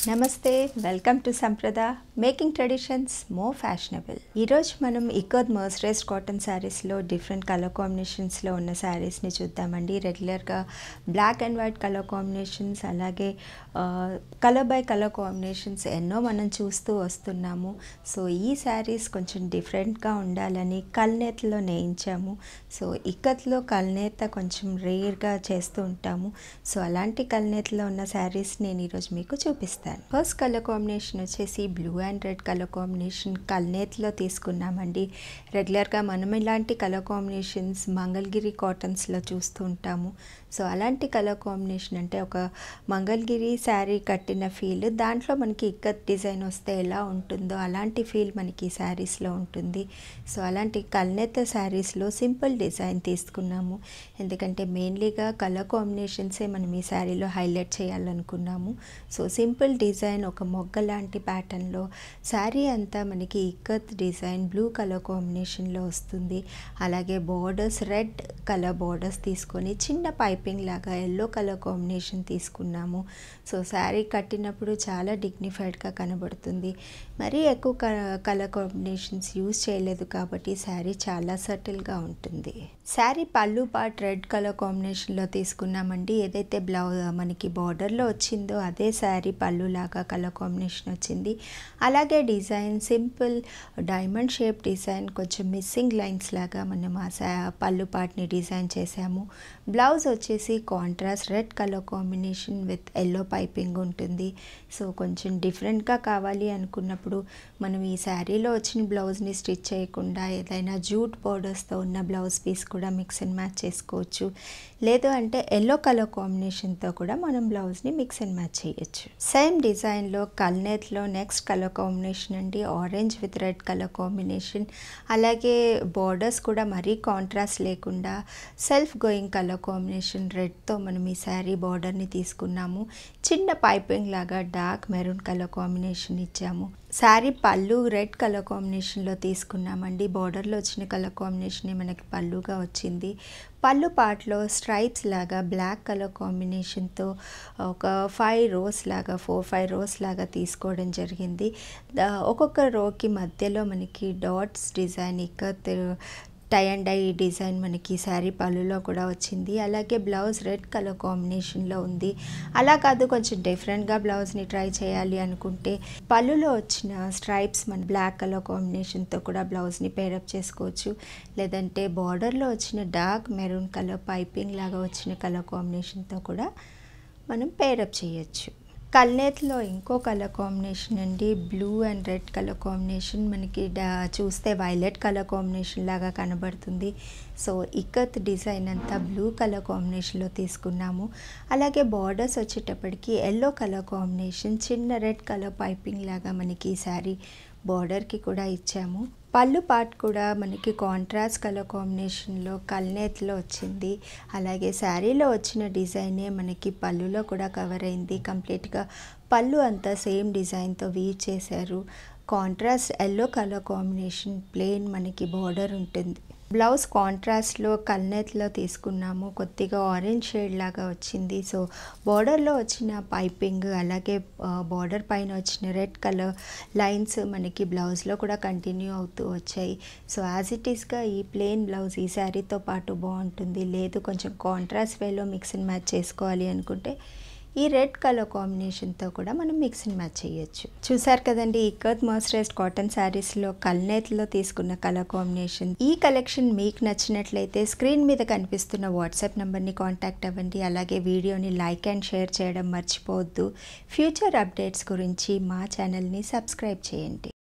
నమస్తే welcome to Sampradha making traditions more fashionable ఈరోజు మనం ఇకోద్ మర్సరైజ్డ్ కాటన్ శారీస్లో డిఫరెంట్ కలర్ కాంబినేషన్స్లో ఉన్న శారీస్ని చూద్దామండి రెగ్యులర్గా black and white colour combinations అలాగే కలర్ బై కలర్ కాంబినేషన్స్ ఎన్నో మనం చూస్తూ వస్తున్నాము సో ఈ శారీస్ కొంచెం డిఫరెంట్గా ఉండాలని కల్నేతలో నేయించాము సో ఇక్కత్లో కల్నేత కొంచెం రేర్గా చేస్తూ ఉంటాము సో అలాంటి కల్నేతలో ఉన్న శారీస్ నేను ఈరోజు మీకు చూపిస్తాను ఫస్ట్ కలర్ కాంబినేషన్ వచ్చేసి blue and red colour combination కల్నేత్లో తీసుకున్నామండి రెగ్యులర్గా మనం ఇలాంటి కలర్ కాంబినేషన్స్ మంగళగిరి కాటన్స్లో చూస్తూ ఉంటాము సో అలాంటి కలర్ కాంబినేషన్ అంటే ఒక మంగళగిరి శారీ కట్టిన ఫీల్ దాంట్లో మనకి ఇక్కత్ డిజైన్ వస్తే ఎలా ఉంటుందో అలాంటి ఫీల్ మనకి ఈ శారీస్లో ఉంటుంది సో అలాంటి కల్నేత శారీస్లో సింపుల్ డిజైన్ తీసుకున్నాము ఎందుకంటే మెయిన్లీగా కలర్ కాంబినేషన్సే మనం ఈ శారీలో హైలైట్ చేయాలనుకున్నాము సో సింపుల్ డిజైన్ ఒక మొగ్గ లాంటి ప్యాటర్న్లో శారీ అంతా మనకి ఇక్కత్ డిజైన్ బ్లూ కలర్ కాంబినేషన్లో వస్తుంది అలాగే బోర్డర్స్ రెడ్ కలర్ బోర్డర్స్ తీసుకొని చిన్న పైపింగ్ లాగా ఎల్లో కలర్ కాంబినేషన్ తీసుకున్నాము సో శారీ కట్టినప్పుడు చాలా డిగ్నిఫైడ్గా కనబడుతుంది మరీ ఎక్కువ కలర్ కాంబినేషన్స్ యూజ్ చేయలేదు కాబట్టి శారీ చాలా సటిల్గా ఉంటుంది శారీ పళ్ళు పార్ట్ రెడ్ కలర్ కాంబినేషన్లో తీసుకున్నామండి ఏదైతే బ్లౌజ్ మనకి బార్డర్లో వచ్చిందో అదే శారీ పళ్ళు లాగా కలర్ కాంబినేషన్ వచ్చింది అలాగే design simple diamond shape design కొంచెం మిస్సింగ్ లైన్స్ లాగా మనం ఆ శా పళ్ళు పార్ట్ని డిజైన్ చేసాము బ్లౌజ్ వచ్చేసి contrast red colour combination with yellow piping ఉంటుంది సో కొంచెం డిఫరెంట్గా కావాలి అనుకున్నప్పుడు మనం ఈ శారీలో వచ్చిన బ్లౌజ్ని స్టిచ్ చేయకుండా ఏదైనా జూట్ బోర్డర్స్తో ఉన్న బ్లౌజ్ పీస్ కూడా మిక్స్ అండ్ మ్యాచ్ చేసుకోవచ్చు లేదు అంటే ఎల్లో కలర్ కాంబినేషన్తో కూడా మనం బ్లౌజ్ని మిక్స్ అండ్ మ్యాచ్ చేయొచ్చు సేమ్ డిజైన్లో కల్నేత్లో నెక్స్ట్ కలర్ కాంబినేషన్ అండి orange with red colour combination అలాగే బార్డర్స్ కూడా మరీ కాంట్రాస్ట్ లేకుండా సెల్ఫ్ గోయింగ్ కలర్ కాంబినేషన్ రెడ్తో మనం ఈ శారీ బార్డర్ని తీసుకున్నాము చిన్న పైపింగ్ లాగా డార్క్ మెరూన్ కలర్ కాంబినేషన్ ఇచ్చాము శారీ పళ్ళు రెడ్ కలర్ కాంబినేషన్లో తీసుకున్నామండి బార్డర్లో వచ్చిన కలర్ కాంబినేషన్ మనకి పళ్ళుగా వచ్చింది పళ్ళు పార్ట్లో స్ట్రైప్స్ లాగా బ్లాక్ కలర్ కాంబినేషన్తో ఒక ఫైవ్ రోస్ లాగా ఫోర్ ఫైవ్ రోస్ లాగా తీసుకోవడం జరిగింది ఒక్కొక్క రోకి మధ్యలో మనకి dots design ikat tie and dye design మనకి శారీ పళ్ళులో కూడా వచ్చింది అలాగే బ్లౌజ్ రెడ్ కలర్ కాంబినేషన్లో ఉంది అలా కాదు కొంచెం డిఫరెంట్గా బ్లౌజ్ని ట్రై చేయాలి అనుకుంటే పళ్ళులో వచ్చిన స్ట్రైప్స్ మన బ్లాక్ కలర్ కాంబినేషన్తో కూడా బ్లౌజ్ని పేరప్ చేసుకోవచ్చు లేదంటే బార్డర్లో వచ్చిన డార్క్ మెరూన్ కలర్ పైపింగ్ లాగా వచ్చిన కలర్ కాంబినేషన్తో కూడా మనం పేరప్ చేయొచ్చు కల్నేత్లో ఇంకో కలర్ కాంబినేషన్ అండి blue and red colour combination మనకి చూస్తే వైలెట్ కలర్ కాంబినేషన్ లాగా కనబడుతుంది సో ఇక్కత్ డిజైన్ అంతా బ్లూ కలర్ కాంబినేషన్లో తీసుకున్నాము అలాగే బార్డర్స్ వచ్చేటప్పటికి ఎల్లో కలర్ కాంబినేషన్ చిన్న రెడ్ కలర్ పైపింగ్ లాగా మనకి ఈ శారీ బార్డర్కి కూడా ఇచ్చాము పళ్ళు పార్ట్ కూడా మనకి కాంట్రాస్ట్ కలర్ కాంబినేషన్లో కల్నేత్లో వచ్చింది అలాగే శారీలో వచ్చిన డిజైనే మనకి పళ్ళులో కూడా కవర్ అయింది కంప్లీట్గా పళ్ళు అంతా సేమ్ డిజైన్తో వీవ్ చేశారు contrast yellow colour combination plain మనకి బార్డర్ ఉంటుంది బ్లౌజ్ కాంట్రాస్ట్లో కల్నేత్లో తీసుకున్నాము కొద్దిగా ఆరెంజ్ షేడ్ లాగా వచ్చింది సో బార్డర్లో వచ్చిన పైపింగ్ అలాగే బార్డర్ పైన వచ్చిన రెడ్ కలర్ లైన్స్ మనకి బ్లౌజ్లో కూడా కంటిన్యూ అవుతూ వచ్చాయి సో యాజ్ ఇట్ ఈస్గా ఈ ప్లెయిన్ బ్లౌజ్ ఈ శారీతో పాటు బాగుంటుంది లేదు కొంచెం కాంట్రాస్ట్ వేలో మిక్స్ అండ్ మ్యాచ్ చేసుకోవాలి అనుకుంటే ఈ రెడ్ కలర్ కాంబినేషన్తో కూడా మనం మిక్స్ అండ్ మ్యాచ్ చేయొచ్చు చూసారు కదండి ఇక్కత్ మర్సరైజ్డ్ కాటన్ శారీస్లో కల్నేత్లో తీసుకున్న కలర్ కాంబినేషన్ ఈ కలెక్షన్ మీకు నచ్చినట్లయితే స్క్రీన్ మీద కనిపిస్తున్న వాట్సాప్ నెంబర్ని కాంటాక్ట్ అవ్వండి అలాగే వీడియోని లైక్ అండ్ షేర్ చేయడం మర్చిపోవద్దు ఫ్యూచర్ అప్డేట్స్ గురించి మా ఛానల్ని సబ్స్క్రైబ్ చేయండి